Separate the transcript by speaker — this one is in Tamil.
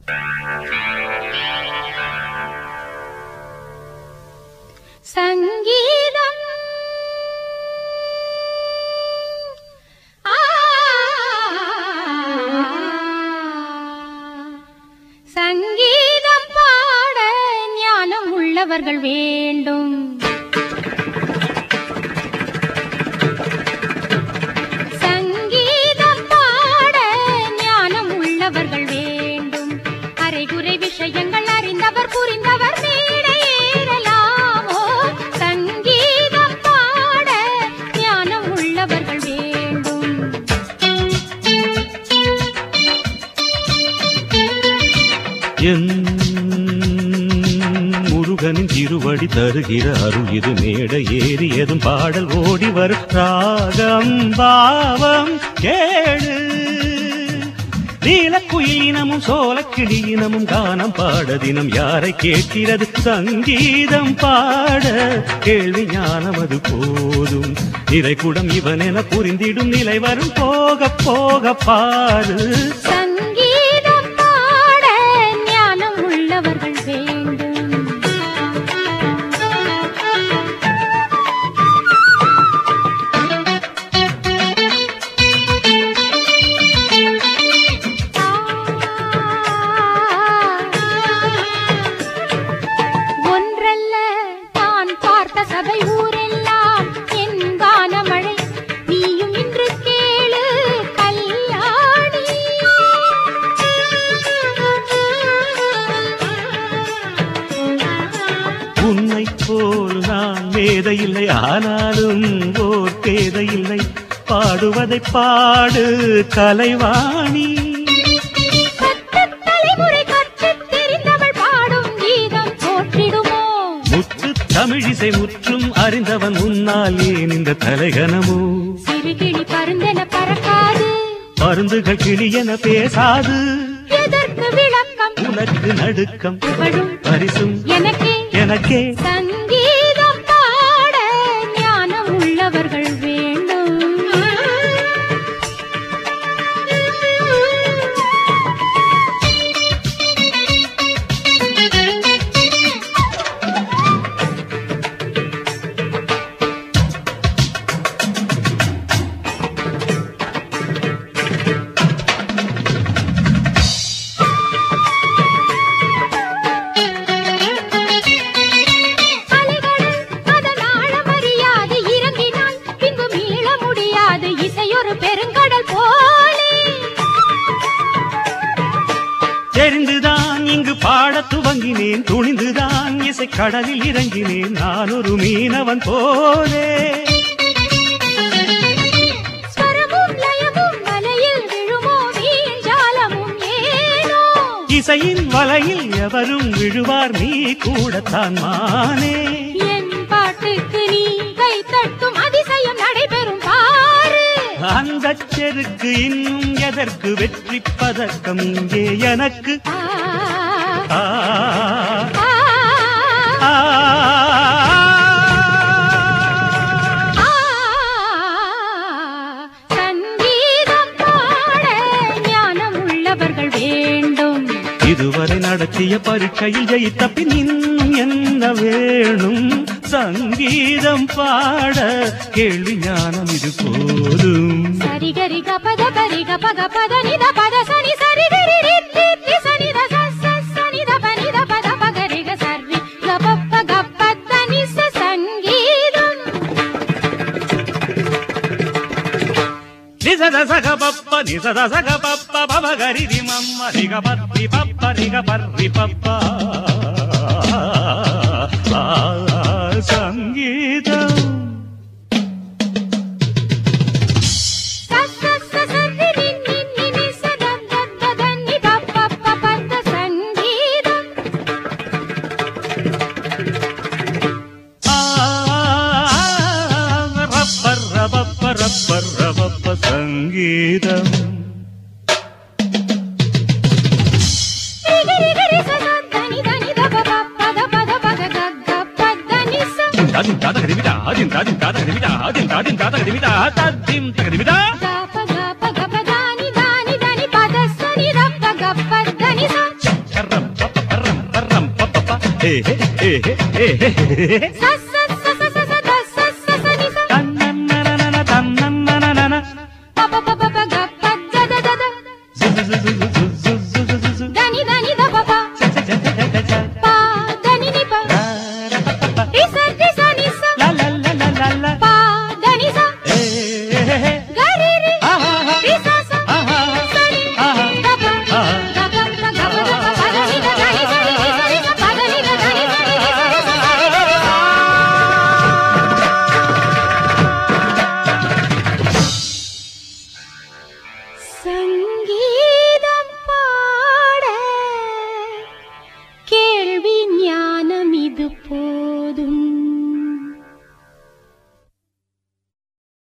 Speaker 1: சங்கீதம் ஆ சங்கீதம் பாட ஞானம் உள்ளவர்கள் வேண்டும் சங்கீதம் பாட ஞானம் உள்ளவர்கள் வேண்டும் அரைகுறை விஷயங்கள் அறிந்தவர் புரிந்தவர் மேடை ஏறலாமோ சங்கீதம் பாட ஞானம் உள்ளவர்கள் வேண்டும்
Speaker 2: என் முருகனின் திருவடி தருகிற அருள் இது மேடை ஏறியதும் பாடல் ஓடி வரும் ராகம் பாவம் கேளு நீலக்குயிலினமும் சோலக்கிளியினமும் கானம் பாட தினம் யாரை கேட்கிறது சங்கீதம் பாட கேள்வி ஞானம் அது போதும் நிறைகுடம் இவன் என புரிந்திடும் நிலை வரும் போக போக பாரு
Speaker 1: சங்கீதம் பாட ஞானம் உள்ளவர்கள் வேண்டும் ஒன்றல்ல நான் பார்த்த சபை ஊரெல்லாம் என் கானமழை நீயும் இன்று கேளு கல்யாணி
Speaker 2: உன்னை போல் நான் மேதையில்லை ஆனாலும் ஓர் பேதையில்லை பாடுவதை பாடு கலைவாணி
Speaker 1: கற்றுத் தலைமுறை கற்றுத் தெரிந்தவள் பாடும் கீதம் போற்றிடுமோ
Speaker 2: முத்து தமிழிசை முற்றும் அறிந்தவன் முன்னால் ஏன் இந்த தலைகனமோ
Speaker 1: சிறுகிளி பருந்தென பறக்காது
Speaker 2: மருந்துகள் கிளியென பேசாது
Speaker 1: எதற்கு விளக்கம்
Speaker 2: உனக்கு நடுக்கம்
Speaker 1: புகழும்
Speaker 2: பரிசும்
Speaker 1: எனக்கே
Speaker 2: எனக்கே
Speaker 1: சங்கீதம் பாட ஞானம் உள்ளவர்கள் வேண்டும் அலைகள் அதன் ஆழம் அறியாது இறங்கினால் பின்பு மீள முடியாது இசையொரு பெருங்கடல் போலே
Speaker 2: தெரிந்துதான் இங்கு பாடத் துவங்கினேன் துணிந்துதான் இசை கடலில் இறங்கினேன் நான் ஒரு மீனவன் போலே
Speaker 1: ஸ்வரமும் லயமும் வலையில் விழுமோ வீண் ஜாலமும் ஏனோ
Speaker 2: இசையின் வலையில் எவரும் விழுவார் நீ கூடத்தான் மானே
Speaker 1: என் பாட்டுக்கு நீ கை தட்டும் அதிசயம் நடைபெறும் பாரு
Speaker 2: அந்த செருக்கு இன்னும் எதற்கு வெற்றி பதக்கம் இங்கே எனக்கு
Speaker 1: ஆ,
Speaker 2: ஆ,
Speaker 1: ஆ,
Speaker 2: ஆ,
Speaker 1: ஆ. சங்கீதம் பாட ஞானம் உள்ளவர்கள் வேண்டும்
Speaker 2: இதுவரை நடத்திய பரீட்சையில் ஜெயித்த பின் இன்னும் என்ன வேணும் சங்கீதம் பாட கேள்வி ஞானம் இது போதும்
Speaker 1: சரிகரி கபத பரி கபக பத நித பத சனி சரி கரி ரி ரி ரி சனி த ச ச சனி த ப நி த பத பகரி க சரி கபப்ப கப்பத்த நி ச சங்கீதம்
Speaker 2: నిజద సగ పప్ప నిజద సగ పప్ప పవ గరి రి మమ్మ రిగ పర్రి పప్ప రిగ పర్రి పప్ప ఆ, సంగీతం
Speaker 1: ச ச ச சரி ரி நி நி நி ச த த த த நி ப ப ப ப த சங்கீதம்
Speaker 2: ఆ, రప్ప రబప్ప రప్ప రబప్ప సంగీతం
Speaker 1: ரி ரி ரி ச த த நி த நி த ப ப ப த ப த ப க க க ப த நி ச
Speaker 2: దిం తాత గదిమిట దిం తాదిం తాత గదిమిట దిం తాదిం తాత గదిమిట తద్దిం తగదిమిట
Speaker 1: க ப க ப க ப த நி த நி த நி ப த ச நி த ப க ப த நி ச
Speaker 2: ஏ, ஏ, ஏ, ஏ.
Speaker 1: ச ச ச ச ச ச த ச ச ச நி ச
Speaker 2: தன்னன்னனனன, தன்னன்னனனன.
Speaker 1: ப ப ப ப ப க ப த த த த
Speaker 2: சு, சு, சு, சு, சு, சு, சு, சு, சு, சு.
Speaker 1: த நி த நி த ப ப
Speaker 2: ச, ச, ச, ச, ச, ச.
Speaker 1: ப த நி நி ப
Speaker 2: ரா, ரா, ப, ப, ப.
Speaker 1: ரி ச ரி ச நி ச
Speaker 2: லா, லா, லா, லா, லா, லா.
Speaker 1: ப த நி ச
Speaker 2: ஏ, ஏ, ஏ, ஏ.
Speaker 1: க ரி ரி
Speaker 2: ஆஹா,
Speaker 1: ரி ச ச
Speaker 2: ஆஹா,
Speaker 1: ச நி
Speaker 2: ஆஹா.
Speaker 1: த ப த ப த ப த க ப த ப த நி த த நி ச ரி ரி ச ரி ச ப த நி த த நி ச ரி ரி ச ரி ச ச ரி ரி ரி ச. சங்கீதம்